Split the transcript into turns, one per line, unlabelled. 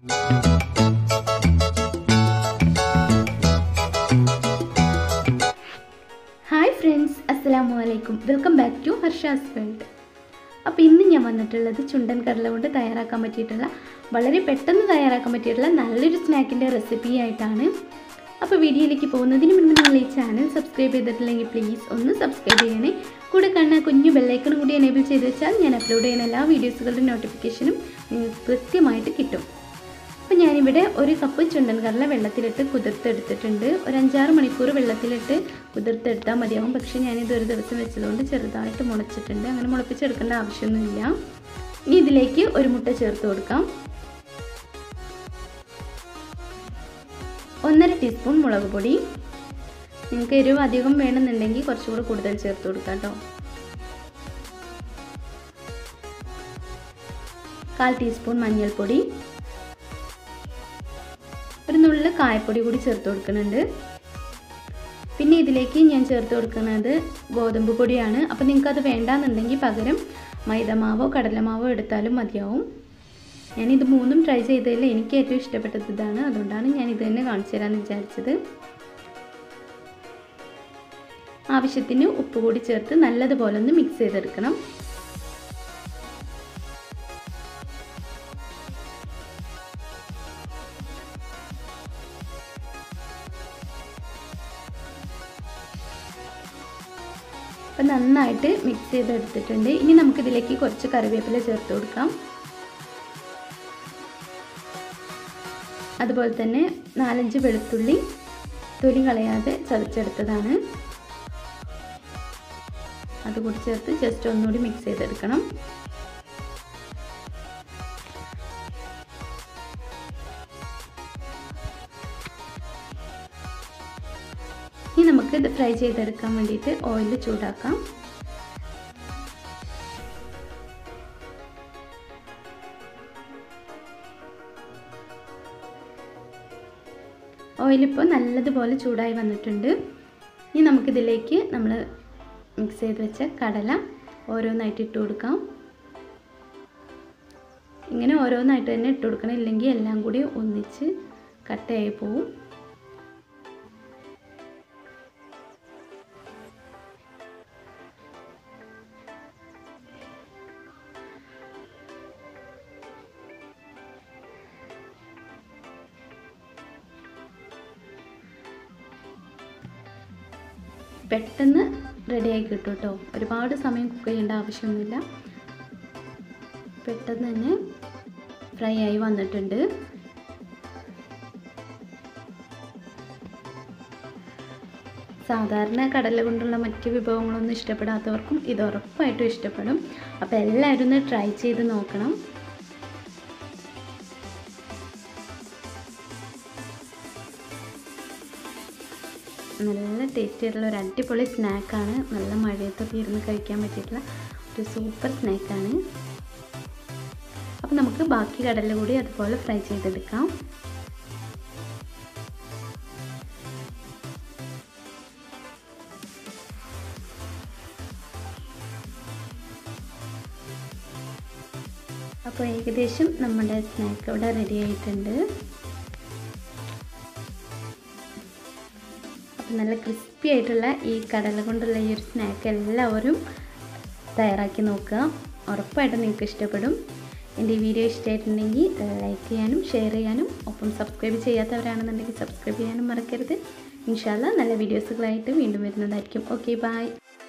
hi friends അസ്സലാമു അലൈക്കും welcome back to Harsha's world അപ്പോൾ ഇന്ന് ഞാൻ വന്നിട്ടുള്ളത് ചുണ്ടൻ കടല കൊണ്ട് തയ്യാറാക്കാൻ പറ്റിയിട്ടുള്ള വളരെ പെട്ടെന്ന് തയ്യാറാക്കാൻ പറ്റിയിട്ടുള്ള നല്ലൊരു സ്നാക്കിൻ്റെ റെസിപ്പി ആയിട്ടാണ് അപ്പോൾ വീഡിയോയിലേക്ക് പോകുന്നതിന് മുന്നേ നിങ്ങൾ ഈ ചാനൽ സബ്സ്ക്രൈബ് ചെയ്തിട്ടില്ലെങ്കിൽ പ്ലീസ് ഒന്ന് സബ്സ്ക്രൈബ് ചെയ്യണേ കൂടെ കാണുന്ന കുഞ്ഞു ബെല്ലൈക്കൺ കൂടി എനേബിൾ ചെയ്ത് വെച്ചാൽ ഞാൻ അപ്ലോഡ് ചെയ്യുന്ന എല്ലാ വീഡിയോസുകളുടെ നോട്ടിഫിക്കേഷനും നിങ്ങൾക്ക് കൃത്യമായിട്ട് കിട്ടും അപ്പോൾ ഞാനിവിടെ ഒരു കപ്പ് ചുണ്ടൻ കടല വെള്ളത്തിലിട്ട് കുതിർത്തെടുത്തിട്ടുണ്ട് ഒരു അഞ്ചാറ് മണിക്കൂർ വെള്ളത്തിലിട്ട് കുതിർത്തെടുത്താൽ മതിയാവും പക്ഷേ ഞാനിത് ഒരു ദിവസം വെച്ചതുകൊണ്ട് ചെറുതായിട്ട് മുളച്ചിട്ടുണ്ട് അങ്ങനെ മുളപ്പിച്ചെടുക്കേണ്ട ആവശ്യമൊന്നുമില്ല ഇനി ഇതിലേക്ക് ഒരു മുട്ട ചേർത്ത് കൊടുക്കാം ഒന്നര ടീസ്പൂൺ മുളക് പൊടി നിങ്ങൾക്ക് എരിവ് അധികം വേണമെന്നുണ്ടെങ്കിൽ കുറച്ചുകൂടി കൂടുതൽ ചേർത്ത് കൊടുക്കാം കേട്ടോ കാൽ ടീസ്പൂൺ മഞ്ഞൾപ്പൊടി ഒരു നുള്ളിൽ കായപ്പൊടി കൂടി ചേർത്ത് കൊടുക്കുന്നുണ്ട് പിന്നെ ഇതിലേക്ക് ഞാൻ ചേർത്ത് കൊടുക്കുന്നത് ഗോതമ്പ് പൊടിയാണ് അപ്പോൾ നിങ്ങൾക്ക് അത് വേണ്ടാന്നുണ്ടെങ്കിൽ പകരം മൈദമാവോ കടലമാവോ എടുത്താലും മതിയാവും ഞാനിത് മൂന്നും ട്രൈ ചെയ്തതിൽ എനിക്ക് ഏറ്റവും ഇഷ്ടപ്പെട്ടത് ഇതാണ് അതുകൊണ്ടാണ് ഞാൻ ഇത് തന്നെ കാണിച്ചു തരാമെന്ന് വിചാരിച്ചത് ആവശ്യത്തിന് ഉപ്പ് കൂടി ചേർത്ത് നല്ലതുപോലെ ഒന്ന് മിക്സ് ചെയ്തെടുക്കണം അപ്പം നന്നായിട്ട് മിക്സ് ചെയ്തെടുത്തിട്ടുണ്ട് ഇനി നമുക്കിതിലേക്ക് കുറച്ച് കറിവേപ്പില ചേർത്ത് കൊടുക്കാം അതുപോലെ തന്നെ നാലഞ്ച് വെളുത്തുള്ളി തൊലി കളയാതെ ചതച്ചെടുത്തതാണ് അതുകൂടി ചേർത്ത് ജസ്റ്റ് ഒന്നുകൂടി മിക്സ് ചെയ്തെടുക്കണം ഇനി നമുക്ക് ഇത് ഫ്രൈ ചെയ്തെടുക്കാൻ വേണ്ടിയിട്ട് ഓയിൽ ചൂടാക്കാം ഓയിലിപ്പോൾ നല്ലതുപോലെ ചൂടായി വന്നിട്ടുണ്ട് ഇനി നമുക്കിതിലേക്ക് നമ്മൾ മിക്സ് ചെയ്ത് വെച്ച കടല ഓരോന്നായിട്ട് ഇട്ട് കൊടുക്കാം ഇങ്ങനെ ഓരോന്നായിട്ട് തന്നെ ഇട്ട് കൊടുക്കണം ഇല്ലെങ്കിൽ എല്ലാം കൂടി ഒന്നിച്ച് കട്ടയായി പോവും പെട്ടെന്ന് റെഡിയായി കിട്ടും കേട്ടോ ഒരുപാട് സമയം കുക്ക് ചെയ്യേണ്ട ആവശ്യമൊന്നുമില്ല പെട്ടെന്ന് തന്നെ ഫ്രൈ ആയി വന്നിട്ടുണ്ട് സാധാരണ കടല കൊണ്ടുള്ള മറ്റ് വിഭവങ്ങളൊന്നും ഇഷ്ടപ്പെടാത്തവർക്കും ഇത് ഉറപ്പായിട്ടും ഇഷ്ടപ്പെടും അപ്പോൾ എല്ലാവരും ഒന്ന് ട്രൈ ചെയ്ത് നോക്കണം നല്ല ടേസ്റ്റി ആയിട്ടുള്ള ഒരു അടിപൊളി സ്നാക്കാണ് നല്ല മഴയത്തൊക്കെ ഇരുന്ന് കഴിക്കാൻ പറ്റിയിട്ടുള്ള ഒരു സൂപ്പർ സ്നാക്കാണ് അപ്പോൾ നമുക്ക് ബാക്കി കടല കൂടി അതുപോലെ ഫ്രൈ ചെയ്തെടുക്കാം അപ്പോൾ ഏകദേശം നമ്മുടെ സ്നാക്ക് ഇവിടെ റെഡി ആയിട്ടുണ്ട് അപ്പം നല്ല ക്രിസ്പി ആയിട്ടുള്ള ഈ കടല കൊണ്ടുള്ള ഈ ഒരു സ്നാക്ക് എല്ലാവരും തയ്യാറാക്കി നോക്കുക ഉറപ്പായിട്ടും നിങ്ങൾക്ക് ഇഷ്ടപ്പെടും എൻ്റെ ഈ വീഡിയോ ഇഷ്ടമായിട്ടുണ്ടെങ്കിൽ ലൈക്ക് ചെയ്യാനും ഷെയർ ചെയ്യാനും ഒപ്പം സബ്സ്ക്രൈബ് ചെയ്യാത്തവരാണെന്നുണ്ടെങ്കിൽ സബ്സ്ക്രൈബ് ചെയ്യാനും മറക്കരുത് ഇൻഷാല്ല നല്ല വീഡിയോസുകളായിട്ട് വീണ്ടും വരുന്നതായിരിക്കും ഓക്കെ ബായ്